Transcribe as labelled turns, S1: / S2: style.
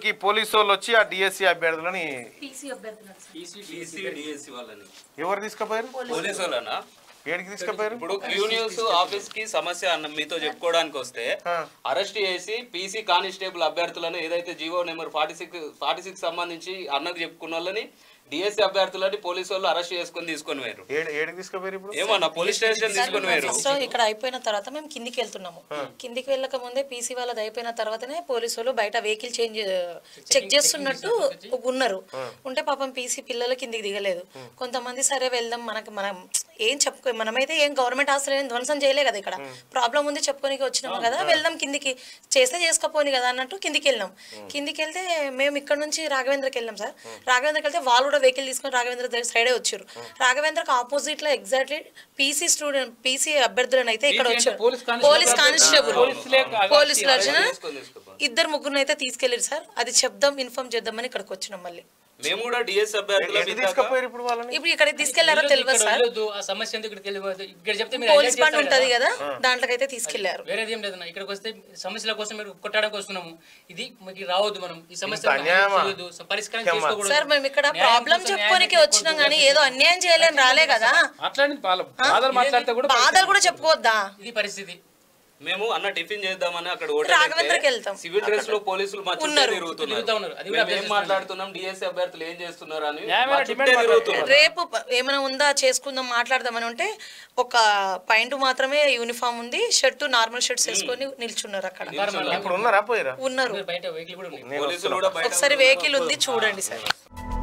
S1: ఇక్కడికి పోలీసు వాళ్ళు వచ్చి ఆ డిఎస్సి అభ్యర్థులని
S2: పీసీ అభ్యర్థులు
S3: ఈసీ డిఎస్సి వాళ్ళని
S1: ఎవరు తీసుకుపోయారు
S3: పోలీసు వాళ్ళనా
S1: ఏడికి తీసుకుపోయారు
S3: ఇప్పుడు క్యూ న్యూస్ ఆఫీస్ కి సమస్య అన్న మీతో చెప్పుకోవడానికి వస్తే
S1: ఆ.
S3: అరెస్ట్ చేసి పీసీ కానిస్టేబుల్ అభ్యర్థులను ఏదైతే GO number forty six forty six సంబంధించి అన్నకు చెప్పుకున్న వాళ్ళని డిఎస్సి అభ్యర్థులని పోలీసు వాళ్ళు అరెస్ట్ చేసుకొని తీసుకొని పోయారు
S1: ఏడు ఏడికి తీసుకుపోయారు ఇప్పుడు
S3: ఏమన్నా పోలీస్ స్టేషన్ తీసుకొని పోయారు
S2: ఫస్ట్ ఇక్కడ అయిపోయిన తర్వాత మేము కిందికి వెళ్తున్నాము కిందికి వెళ్ళక ముందే పీసీ వాళ్ళది అయిపోయిన తర్వాతనే పోలీసు వాళ్ళు బయట వెహికల్ చేంజ్ చెక్ చేస్తున్నట్టు ఉన్నారు ఉంటే పాపం పీసీ పిల్లలు కిందికి దిగలేదు కొంతమంది సరే వెళ్దాం మనకి మనం ఏం చెప్పుకో మనమైతే ఏం గవర్నమెంట్ హాస్టల్ ఏం ధ్వంసం చేయలే కదా ఇక్కడ ప్రాబ్లం ఉంది చెప్పుకోనికి వచ్చినాము కదా వెళ్దాం కిందికి చేస్తే చేసుకోపోని కదా అన్నట్టు కిందికి వెళ్ళాం కిందికి వెళ్తే మేము ఇక్కడ నుంచి రాఘవేంద్రకి వెళ్ళాం సార్ రాఘవేంద్రకి వెళ్తే వాళ్ళు కూడా వెహికల్ తీసుకొని రాఘవేంద్ర దగ్గర సైడే వచ్చారు రాఘవేంద్రకి ఆపోజిట్ లో ఎగ్జాక్ట్లీ పీసీ స్టూడెంట్ పీసీ అభ్యర్థులను అయితే ఇక్కడ వచ్చారు పోలీస్ కానిస్టేబుల్ పోలీసులు వచ్చిన
S3: తీసుకొని తీసుకుపోయారు
S2: ఇద్దరు ముగ్గురు అయితే తీసుకెళ్ళారు సార్ అది చెప్దాం ఇన్ఫార్మ్ చేద్దామని ఇక్కడికి వచ్చినాం మళ్ళీ
S3: మేము కూడా డిఎస్ అభ్యర్థుల
S1: ఎటు
S3: మీద
S1: తీసుకుపోయారు ఇప్పుడు వాళ్ళని
S2: ఇప్పుడు ఇక్కడికి తీసుకెళ్లారో తెలియదు సార్
S4: వెళ్ళొద్దు ఆ సమస్య ఎందుకు ఇక్కడ తెలియదు ఇక్కడ చెప్తే మీరు
S2: పోలీస్
S4: highlight
S2: బండ్
S4: చేస్తారు
S2: ఉంటది
S4: కదా.
S2: కదా దాంట్లోకైతే తీసుకెళ్లారు
S4: వేరేది ఏం లేదన్న ఇక్కడికి వస్తే సమస్యల కోసం మీరు కొట్టడానికి వస్తున్నాము ఇది మీకు రావద్దు మనం ఈ సమస్య
S1: ఇంత అన్యాయమా?
S4: చేయొద్దు, పరిష్కారం
S1: ఇంకేమ్మా?
S4: చేసుకోకూడదు
S2: సార్ మేము ఇక్కడ
S4: న్యాయం
S2: ప్రాబ్లం
S4: కోసం
S2: చెప్పుకోనికి
S4: న్యాయం
S2: వచ్చినాం కానీ ఏదో అన్యాయం చేయలేని రాలే కదా
S5: మాట్లాడింది బాధ బాధలు మాట్లాడితే కూడా
S2: బాధలు కూడా చెప్పుకోవద్దా
S4: ఇది పరిస్థితి
S3: మేము అన్న టిఫిన్ చేద్దామని అక్కడ
S2: రాఘవేంద్రకి వెళ్తాం.
S3: సివిల్ డ్రెస్ లో పోలీసులు మా చుట్టే
S2: ఉన్నారు.
S4: తిరుగుతా
S3: తిరుగుతున్నారు
S4: ఉన్నారు. అది కూడా
S3: మేము ఏం
S4: అభ్యర్థిస్తున్నాం.
S3: మాట్లాడుతున్నాం డిఎస్సి అభ్యర్థులు ఏం చేస్తున్నారు అని
S5: న్యాయమైన
S3: మా చుట్టే
S5: డిమాండ్
S3: తిరుగుతున్నారు
S2: రేపు ప- ఏమైనా ఉందా చేసుకుందాం మాట్లాడదామని ఉంటే ఒక పాయింట్ మాత్రమే యూనిఫామ్ ఉంది షర్ట్ నార్మల్ షర్ట్స్ వేసుకొని నిల్చున్నారు అక్కడ
S1: ఇప్పుడు ఉన్నారా పోయిరా
S2: ఉన్నారు
S4: బయట వెహికల్ కూడా ఉన్నాయి
S3: పోలీసులు కూడా బయట
S2: ఒకసారి వెహికల్ ఉంది చూడండి సార్